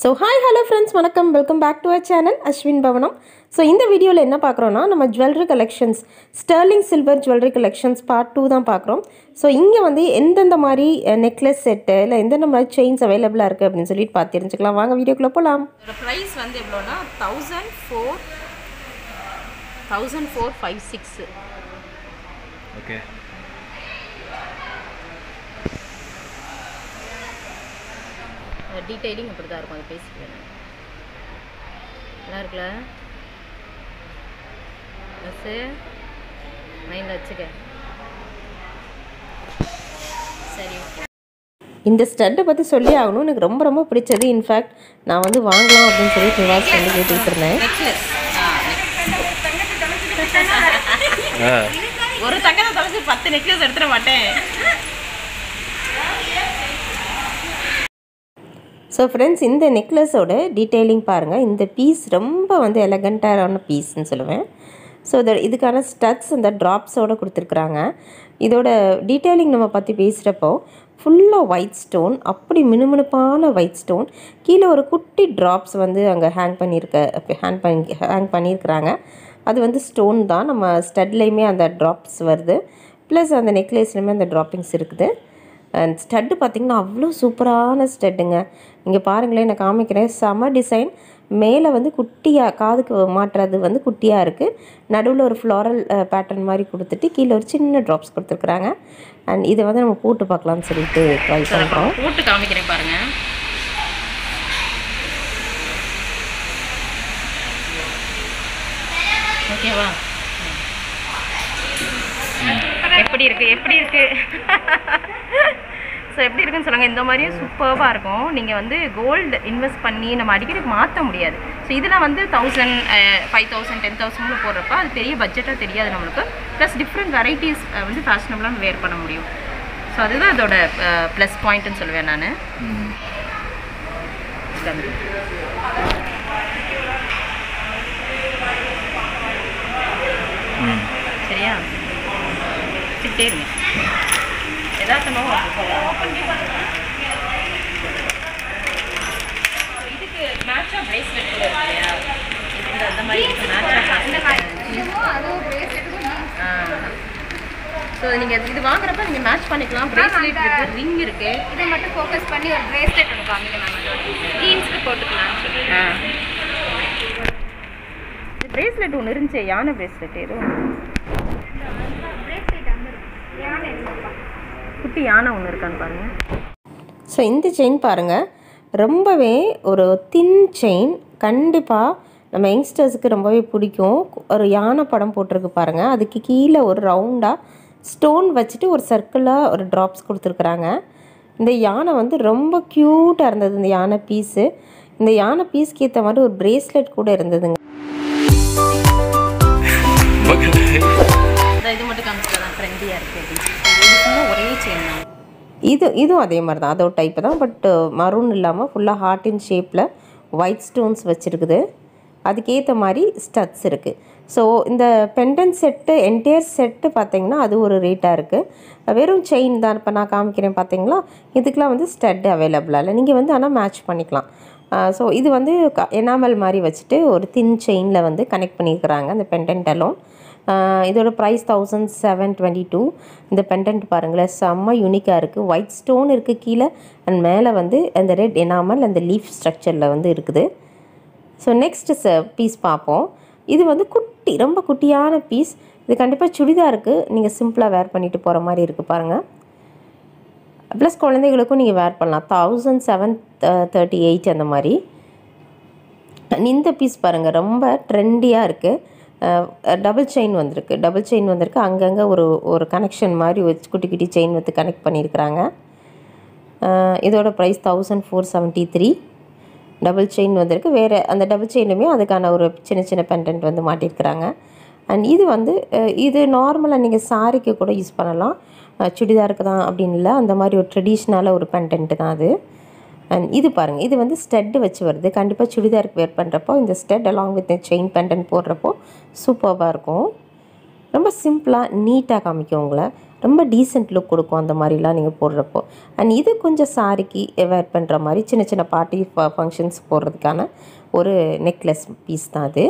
so hi hello friends வணக்கம் welcome back to our channel Ashwin Bhavanam so இந்த வீடியோவில் என்ன பார்க்குறோன்னா நம்ம jewellery collections sterling silver jewellery collections part two தான் பார்க்குறோம் ஸோ இங்கே வந்து எந்தெந்த மாதிரி நெக்லஸ் செட்டு இல்லை எந்தெந்த மாதிரி செயின்ஸ் அவைலபிளாக இருக்குது அப்படின்னு சொல்லிட்டு பார்த்து தெரிஞ்சுக்கலாம் வாங்க வீடியோக்குள்ளே போகலாம் இதோட ப்ரைஸ் வந்து எவ்வளோனா thousand four thousand four five six okay detailing இப்படி தான் இருக்கும் அது பேசிக்கிறேன் நல்லா இருக்குல்ல ப்ளஸ்ஸு மைண்டில் வச்சுக்க சரி ஓகே இந்த ஸ்டட்டை பற்றி சொல்லி ஆகணும் எனக்கு ரொம்ப ரொம்ப பிடிச்சது இன்ஃபேக்ட் நான் வந்து வாங்கலாம் அப்படின்னு சொல்லி நிவாஸ் வந்து கேட்டுக்கிட்டு இருந்தேன் நெக்லஸ் ஆ ஒரு தங்கத்தை தொலைச்சி பத்து நெக்லஸ் எடுத்துட மாட்டேன் ஸோ ஃப்ரெண்ட்ஸ் இந்த நெக்லஸோட டீட்டெயிலிங் பாருங்கள் இந்த பீஸ் ரொம்ப வந்து எலகண்ட்டான பீஸ்ன்னு சொல்லுவேன் ஸோ இதோட இதுக்கான ஸ்டட்ஸ் இந்த ட்ராப்ஸோடு கொடுத்துருக்குறாங்க இதோட டீட்டெயிலிங் நம்ம பற்றி பேசுகிறப்போ ஃபுல்லாக ஒயிட் ஸ்டோன் அப்படி மினுமினுப்பான ஒயிட் ஸ்டோன் கீழே ஒரு குட்டி ட்ராப்ஸ் வந்து அங்கே ஹேங் பண்ணியிருக்க ஹேங் பண்ணி ஹேங் பண்ணியிருக்கிறாங்க அது வந்து ஸ்டோன் தான் நம்ம ஸ்டட்லேயுமே அந்த ட்ராப்ஸ் வருது ப்ளஸ் அந்த நெக்லஸ்லையுமே அந்த ட்ராப்பிங்ஸ் இருக்குது அண்ட் ஸ்டட்டு பார்த்திங்கன்னா அவ்வளோ சூப்பரான ஸ்டட்டுங்க இங்கே பாருங்களேன் நான் காமிக்கிறேன் செம டிசைன் மேலே வந்து குட்டியாக காதுக்கு மாட்டுறது வந்து குட்டியாக இருக்குது நடுவில் ஒரு ஃப்ளாரல் பேட்டர்ன் மாதிரி கொடுத்துட்டு கீழே ஒரு சின்ன ட்ராப்ஸ் கொடுத்துருக்குறாங்க அண்ட் இதை வந்து நம்ம போட்டு பார்க்கலாம்னு சொல்லிட்டு ட்ரை பண்ணுறோம் போட்டு காமிக்கிறேன் பாருங்க ஓகேவா எப்படி இருக்கு எப்படி இருக்கு ஸோ எப்படி இருக்குன்னு சொல்லுங்கள் இந்த மாதிரியும் சூப்பராக இருக்கும் நீங்கள் வந்து கோல்டு இன்வெஸ்ட் பண்ணி நம்ம அடிக்கடி மாற்ற முடியாது ஸோ இதில் வந்து தௌசண்ட் ஃபைவ் தௌசண்ட் டென் தௌசண்ட்னு போடுறப்ப அது பெரிய பட்ஜெட்டாக தெரியாது நம்மளுக்கு ப்ளஸ் டிஃப்ரெண்ட் வெரைட்டிஸ் வந்து ஃபேஷனபுளாக வேர் பண்ண முடியும் ஸோ அதுதான் அதோட ப்ளஸ் பாயிண்ட்டுன்னு சொல்லுவேன் நான் ம் சரியா வச்சுக்கிட்டே இருங்க எதார்த்தமாக இதுக்கு மேட்சாக பிரேஸ்லெட் கூட இருக்கு இல்லையா இந்த அந்த மாதிரி இதுக்கு மேட்சாக ஸோ நீங்கள் இது வாங்குறப்ப நீங்கள் மேட்ச் பண்ணிக்கலாம் பிரேஸ்லெட் இருக்குது ரிங் இருக்குது இதை மட்டும் ஃபோக்கஸ் பண்ணி ஒரு பிரேஸ்லெட் ஒன்று காமிக்கலாம் ஜீன்ஸ்க்கு போட்டுக்கலாம்னு சொல்லி ஆ பிரேஸ்லெட் ஒன்று இருந்துச்சு யானை பிரேஸ்லெட் ஏதோ பிரேஸ்லெட் அங்கே இருக்கு யானை இருக்குப்பா குட்டி யானை ஒன்று இருக்கான்னு பாருங்கள் ஸோ இந்த செயின் பாருங்கள் ரொம்பவே ஒரு தின் செயின் கண்டிப்பாக நம்ம யங்ஸ்டர்ஸுக்கு ரொம்பவே பிடிக்கும் ஒரு யானை படம் போட்டிருக்கு பாருங்கள் அதுக்கு கீழே ஒரு ரவுண்டாக ஸ்டோன் வச்சுட்டு ஒரு சர்க்கிளாக ஒரு ட்ராப்ஸ் கொடுத்துருக்குறாங்க இந்த யானை வந்து ரொம்ப க்யூட்டாக இருந்தது இந்த யானை பீஸு இந்த யானை பீஸ்க்கு ஏற்ற மாதிரி ஒரு பிரேஸ்லெட் கூட இருந்ததுங்க இந்த இது மட்டும் காமிச்சிக்கலாம் ட்ரெண்டியாக இருக்குது அப்படின்னு இது ஃபுல்லாக ஒரே செயின் தான் இது இதுவும் அதே மாதிரி தான் அதோட டைப்பு தான் பட் மரூன் இல்லாமல் ஃபுல்லாக ஹார்ட் இன் ஷேப்பில் ஒயிட் ஸ்டோன்ஸ் வச்சுருக்குது அதுக்கேற்ற மாதிரி ஸ்டட்ஸ் இருக்குது ஸோ இந்த பெண்டன் செட்டு என்டையர் செட்டு பார்த்தீங்கன்னா அது ஒரு ரேட்டாக இருக்குது வெறும் செயின் தான் இப்போ நான் காமிக்கிறேன் பார்த்தீங்களா இதுக்கெலாம் வந்து ஸ்டட் அவைலபிளாக இல்லை நீங்கள் வந்து ஆனால் மேட்ச் பண்ணிக்கலாம் ஸோ இது வந்து எனாமல் மாதிரி வச்சுட்டு ஒரு தின் செயினில் வந்து கனெக்ட் பண்ணியிருக்கிறாங்க அந்த பெண்டன்ட் அலோன் ஆஹ் இதோட price thousand seven twenty two இந்த பெண்டன்ட் பாருங்களேன் செம்ம யூனிக்காக இருக்குது ஒயிட் ஸ்டோன் இருக்குது கீழே அண்ட் மேலே வந்து அந்த ரெட் எனாமல் அந்த லீஃப் ஸ்ட்ரக்சரில் வந்து இருக்குது ஸோ நெக்ஸ்ட் ச பீஸ் பார்ப்போம் இது வந்து குட்டி ரொம்ப குட்டியான பீஸ் இது கண்டிப்பாக சுடிதாருக்கு நீங்கள் சிம்பிளாக வேர் பண்ணிட்டு போகிற மாதிரி இருக்குது பாருங்கள் ப்ளஸ் குழந்தைகளுக்கும் நீங்கள் வேர் பண்ணலாம் தௌசண்ட் செவன் தேர்ட்டி எயிட் அந்த மாதிரி And இந்த பீஸ் பாருங்கள் ரொம்ப ட்ரெண்டியாக இருக்குது டபுள் செயின் வந்திருக்கு டபுள் செயின் வந்திருக்கு அங்கங்கே ஒரு ஒரு கனெக்ஷன் மாதிரி வச்சு குட்டி குட்டி செயின் வந்து கனெக்ட் பண்ணியிருக்கிறாங்க அஹ் இதோட price thousand four seventy three double chain வந்திருக்கு வேறு அந்த டபுள் செயினுமே அதுக்கான ஒரு சின்ன சின்ன பெண்டன்ட் வந்து மாட்டியிருக்கிறாங்க அண்ட் இது வந்து அஹ் இது நார்மலாக நீங்கள் சாரிக்கு கூட யூஸ் பண்ணலாம் அஹ் சுடிதாருக்கு தான் அப்படின்னு இல்லை அந்த மாதிரி ஒரு ட்ரெடிஷ்னலாக ஒரு பெண்டன்ட்டு தான் அது அண்ட் இது பாருங்கள் இது வந்து ஸ்டெட்டு வச்சு வருது கண்டிப்பாக சுடிதாருக்கு வேர் பண்ணுறப்போ இந்த stud along with chain pendant போடுறப்போ சூப்பராக இருக்கும் ரொம்ப சிம்பிளாக நீட்டாக காமிக்கும் உங்களை ரொம்ப டீசென்ட் லுக் கொடுக்கும் அந்த மாதிரிலாம் நீங்கள் போடுறப்போ அண்ட் இது கொஞ்சம் சாரிக்கு வேர் பண்ணுற மாதிரி சின்ன சின்ன பார்ட்டி ஃபங்க்ஷன்ஸ் போடுறதுக்கான ஒரு நெக்லஸ் பீஸ் தான் அது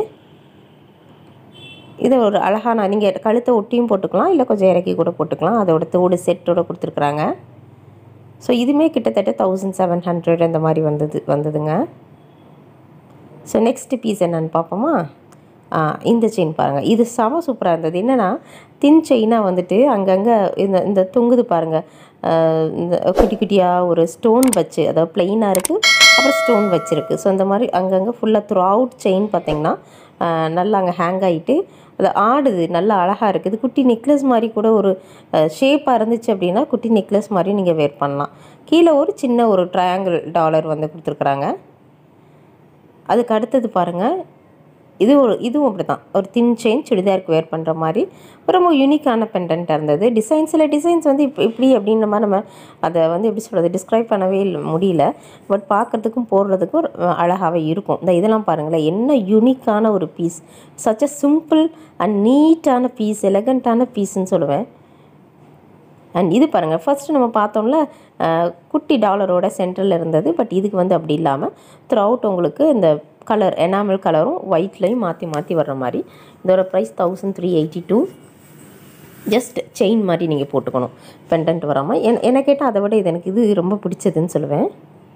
இது ஒரு அழகான நீங்கள் கழுத்தை ஒட்டியும் போட்டுக்கலாம் இல்லை கொஞ்சம் இறக்கி கூட போட்டுக்கலாம் அதோட தோடு செட்டோட கொடுத்துருக்குறாங்க ஸோ இதுவுமே கிட்டத்தட்ட தௌசண்ட் செவன் ஹண்ட்ரட் அந்த மாதிரி வந்தது வந்ததுங்க ஸோ நெக்ஸ்ட் பீஸ் என்னன்னு பார்ப்போமா ஆ, இந்த செயின் பாருங்கள் இது செம சூப்பராக இருந்தது என்னென்னா தின் செயினாக வந்துட்டு அங்கங்கே இந்த இந்த தொங்குது பாருங்கள் இந்த குட்டி குட்டியாக ஒரு ஸ்டோன் வச்சு அதாவது பிளெயினாக இருக்குது அப்புறம் ஸ்டோன் வச்சுருக்கு ஸோ இந்த மாதிரி அங்கங்கே ஃபுல்லாக த்ரூ அவுட் செயின் பார்த்தீங்கன்னா ஆ, நல்லா அங்கே ஹேங் ஆகிட்டு அது ஆடுது நல்லா அழகாக இருக்குது குட்டி நெக்லஸ் மாதிரி கூட ஒரு ஷேப்பாக இருந்துச்சு அப்படின்னா குட்டி நெக்லஸ் மாதிரி நீங்கள் வேர் பண்ணலாம் கீழே ஒரு சின்ன ஒரு ட்ரையாங்கிள் டாலர் வந்து கொடுத்துருக்குறாங்க அதுக்கு அடுத்தது பாருங்கள் இது ஒரு இதுவும் அப்படி தான் ஒரு தின் செயின் சுடிதாருக்கு வேர் பண்ணுற மாதிரி ஒரு ரொம்ப யூனிக்கான பெண்டன்ட்டாக இருந்தது டிசைன் சில டிசைன்ஸ் வந்து இப்போ இப்படி அப்படின்ற மாதிரி நம்ம அதை வந்து எப்படி சொல்கிறது டிஸ்கிரைப் பண்ணவே இல்ல- முடியல பட் பார்க்குறதுக்கும் போடுறதுக்கும் ஒரு அழகாகவே இருக்கும் இந்த இதெல்லாம் பாருங்களேன் என்ன யூனிக்கான ஒரு piece such a simple and நீட்டான பீஸ் எலகண்ட்டான பீஸ்ன்னு சொல்லுவேன் அண்ட் இது பாருங்கள் ஃபர்ஸ்ட் நம்ம பார்த்தோம்ல அஹ், குட்டி டாலரோட சென்டரில் இருந்தது பட் இதுக்கு வந்து அப்படி இல்லாமல் த்ரூ அவுட் உங்களுக்கு இந்த கலர் எனாமல் கலரும் ஒயிட்லையும் மாற்றி மாற்றி வர்ற மாதிரி இதோட price thousand three eighty two just chain மாதிரி நீங்கள் போட்டுக்கணும் பெண்டன்ட் வராமல் என் என்ன கேட்டால் அதை விட இது எனக்கு இது ரொம்ப பிடிச்சதுன்னு சொல்லுவேன்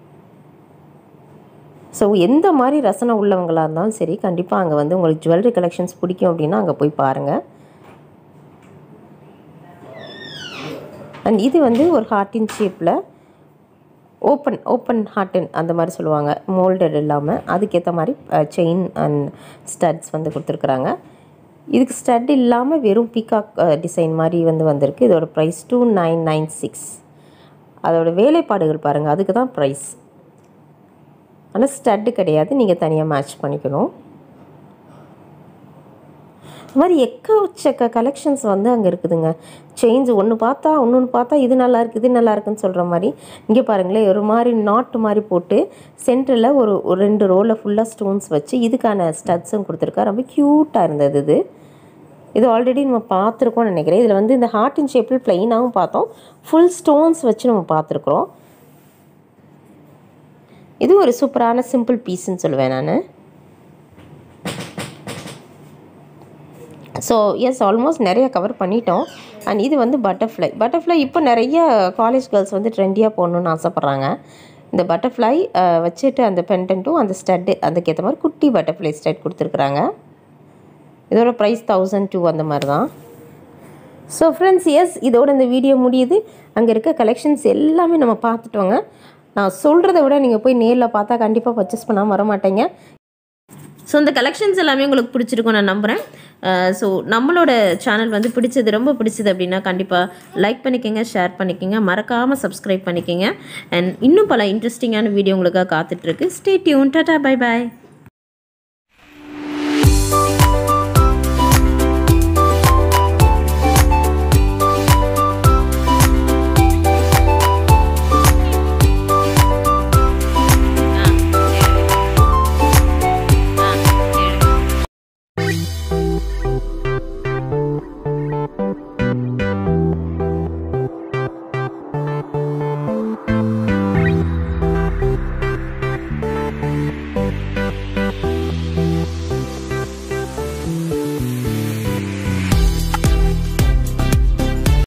ஸோ எந்த மாதிரி ரசனை உள்ளவங்களாக இருந்தாலும் சரி கண்டிப்பாக அங்கே வந்து உங்களுக்கு ஜுவல்லரி கலெக்ஷன்ஸ் பிடிக்கும் அப்படின்னா அங்கே போய் பாருங்கள் அண்ட் இது வந்து ஒரு ஹார்ட்டின் ஷேப்பில் ஓப்பன் ஓப்பன் ஹார்டன் அந்த மாதிரி சொல்லுவாங்க மோல்டட் இல்லாமல் அதுக்கேற்ற மாதிரி செயின் அண்ட் ஸ்டட்ஸ் வந்து கொடுத்துருக்குறாங்க இதுக்கு ஸ்டட் இல்லாமல் வெறும் பீகாக் டிசைன் மாதிரி வந்து வந்திருக்கு இதோட price two nine nine six அதோட வேலைப்பாடுகள் பாருங்கள் அதுக்கு தான் ப்ரைஸ் ஆனால் ஸ்டட்டு கிடையாது நீங்கள் தனியாக மேட்ச் பண்ணிக்கணும் இந்த மாதிரி எக்கச்சக்க கலெக்ஷன்ஸ் வந்து அங்கே இருக்குதுங்க செயின்ஸ் ஒன்று பார்த்தா இன்னொன்று பார்த்தா இது நல்லா இருக்குது இது நல்லா இருக்குன்னு சொல்கிற மாதிரி இங்கே பாருங்களேன் ஒரு மாதிரி நாட்டு மாதிரி போட்டு சென்டரில் ஒரு ஒரு ரெண்டு ரோவில் ஃபுல்லாக ஸ்டோன்ஸ் வச்சு இதுக்கான ஸ்டட்ஸும் கொடுத்துருக்கா ரொம்ப க்யூட்டாக இருந்தது இது இது ஆல்ரெடி நம்ம பார்த்துருக்கோம்னு நினைக்கிறேன் இதில் வந்து இந்த ஹார்ட் இன் ஷேப்பில் ப்ளைனாகவும் பார்த்தோம் ஃபுல் ஸ்டோன்ஸ் வச்சு நம்ம பார்த்துருக்குறோம் இது ஒரு சூப்பரான சிம்பிள் பீஸ்ன்னு சொல்லுவேன் நான் ஸோ எஸ் ஆல்மோஸ்ட் நிறைய கவர் பண்ணிட்டோம் அண்ட் இது வந்து பட்டர்ஃப்ளை பட்டர்ஃப்ளை இப்போ நிறைய காலேஜ் கேர்ள்ஸ் வந்து ட்ரெண்டியாக போகணுன்னு ஆசைப்பட்றாங்க இந்த பட்டர்ஃப்ளை வச்சுட்டு அந்த பெண்டன்ட்டும் அந்த ஸ்டட்டு அதுக்கேற்ற மாதிரி குட்டி பட்டர்ஃப்ளை ஸ்டட் கொடுத்துருக்குறாங்க இதோட ப்ரைஸ் தௌசண்ட் டூ அந்த மாதிரி தான் ஸோ ஃப்ரெண்ட்ஸ் எஸ் இதோட இந்த வீடியோ முடியுது அங்கே இருக்க கலெக்ஷன்ஸ் எல்லாமே நம்ம பார்த்துட்டோங்க நான் சொல்கிறத விட நீங்கள் போய் நேரில் பார்த்தா கண்டிப்பாக பர்ச்சேஸ் பண்ணாமல் வர மாட்டீங்க ஸோ இந்த கலெக்ஷன்ஸ் எல்லாமே உங்களுக்கு பிடிச்சிருக்கும் நான் நம்புகிறேன் ஸோ நம்மளோட சேனல் வந்து பிடிச்சது ரொம்ப பிடிச்சது அப்படின்னா கண்டிப்பாக லைக் பண்ணிக்கோங்க ஷேர் பண்ணிக்கோங்க மறக்காமல் சப்ஸ்கிரைப் பண்ணிக்கோங்க அண்ட் இன்னும் பல இன்ட்ரெஸ்டிங்கான வீடியோ உங்களுக்காக காத்துட்ருக்கு ஸ்டே டியூன் டாட்டா பை பாய்